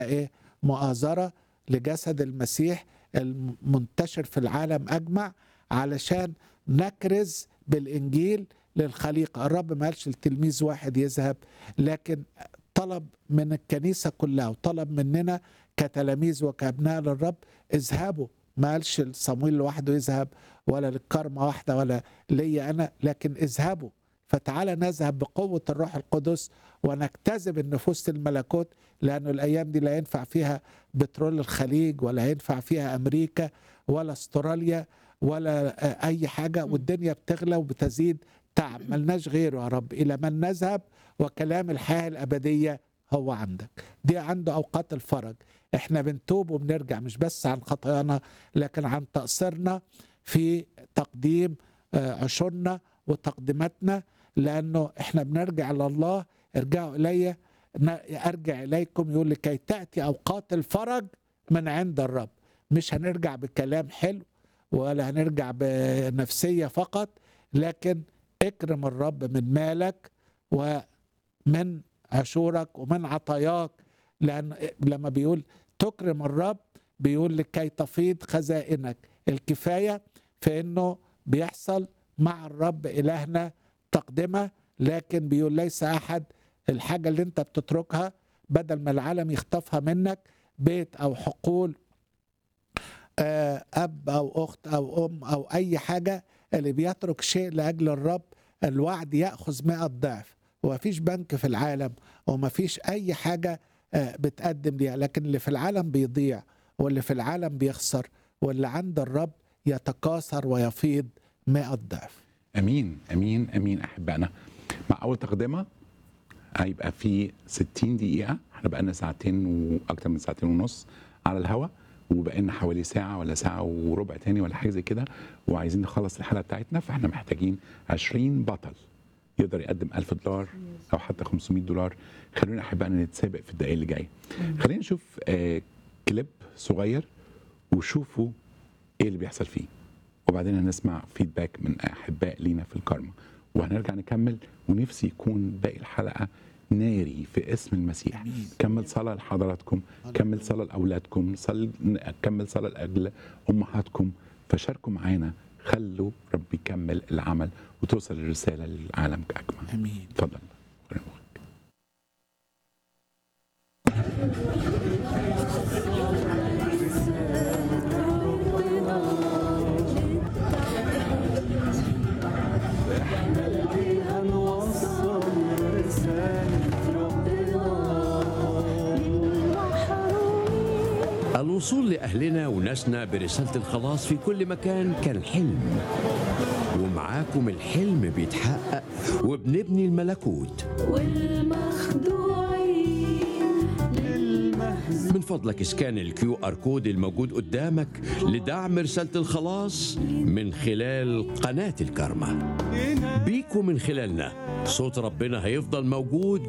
ايه مؤازرة لجسد المسيح المنتشر في العالم أجمع علشان نكرز بالإنجيل للخليقة الرب ما قالش لتلميذ واحد يذهب لكن طلب من الكنيسة كلها وطلب مننا كتلاميذ وكأبناء للرب اذهبوا ما قالش لصمويل لوحده يذهب ولا للكرمة واحدة ولا ليا أنا لكن اذهبوا فتعالى نذهب بقوة الروح القدس ونجتذب النفوس الملكوت لأنه الأيام دي لا ينفع فيها بترول الخليج ولا ينفع فيها أمريكا ولا استراليا ولا أي حاجة والدنيا بتغلى وبتزيد تعب ملناش غيره يا رب إلى من نذهب وكلام الحياة الأبدية هو عندك دي عنده أوقات الفرج احنا بنتوب وبنرجع مش بس عن خطايانا لكن عن تقصيرنا في تقديم عشورنا وتقديماتنا لانه احنا بنرجع لله ارجعوا الي ارجع اليكم يقول لكي تاتي اوقات الفرج من عند الرب مش هنرجع بكلام حلو ولا هنرجع بنفسيه فقط لكن اكرم الرب من مالك ومن عشورك ومن عطاياك لان لما بيقول تكرم الرب بيقول لكي تفيض خزائنك الكفايه في انه بيحصل مع الرب الهنا تقدمه لكن بيقول ليس احد الحاجه اللي انت بتتركها بدل ما العالم يخطفها منك بيت او حقول اب او اخت او ام او اي حاجه اللي بيترك شيء لاجل الرب الوعد ياخذ 100 ضعف ومفيش بنك في العالم ومفيش اي حاجه بتقدم ليها لكن اللي في العالم بيضيع واللي في العالم بيخسر واللي عند الرب يتكاثر ويفيض 100 ضعف امين امين امين احبائنا مع اول تقدمه هيبقى في 60 دقيقه احنا بقالنا ساعتين واكتر من ساعتين ونص على الهوا وبقينا حوالي ساعه ولا ساعه وربع تاني ولا حاجه زي كده وعايزين نخلص الحلقه بتاعتنا فاحنا محتاجين 20 بطل يقدر يقدم 1000 دولار او حتى 500 دولار خلونا احبائنا نتسابق في الدقائق اللي جايه خلينا نشوف آه كليب صغير وشوفوا ايه اللي بيحصل فيه وبعدين هنسمع فيدباك من احباء لينا في الكارما وهنرجع نكمل ونفسي يكون باقي الحلقه ناري في اسم المسيح كمل صلاة لحضراتكم كمل صلاة لأولادكم صل... كمل صلاة لأجل أمهاتكم فشاركوا معانا خلوا رب يكمل العمل وتوصل الرسالة للعالم كأكمل امين اتفضل الوصول لأهلنا وناسنا برسالة الخلاص في كل مكان كان حلم ومعاكم الحلم بيتحقق وبنبني الملكوت والمخدوعين من فضلك اسكان الكيو ار كود الموجود قدامك لدعم رسالة الخلاص من خلال قناة الكرمة بيكم من خلالنا صوت ربنا هيفضل موجود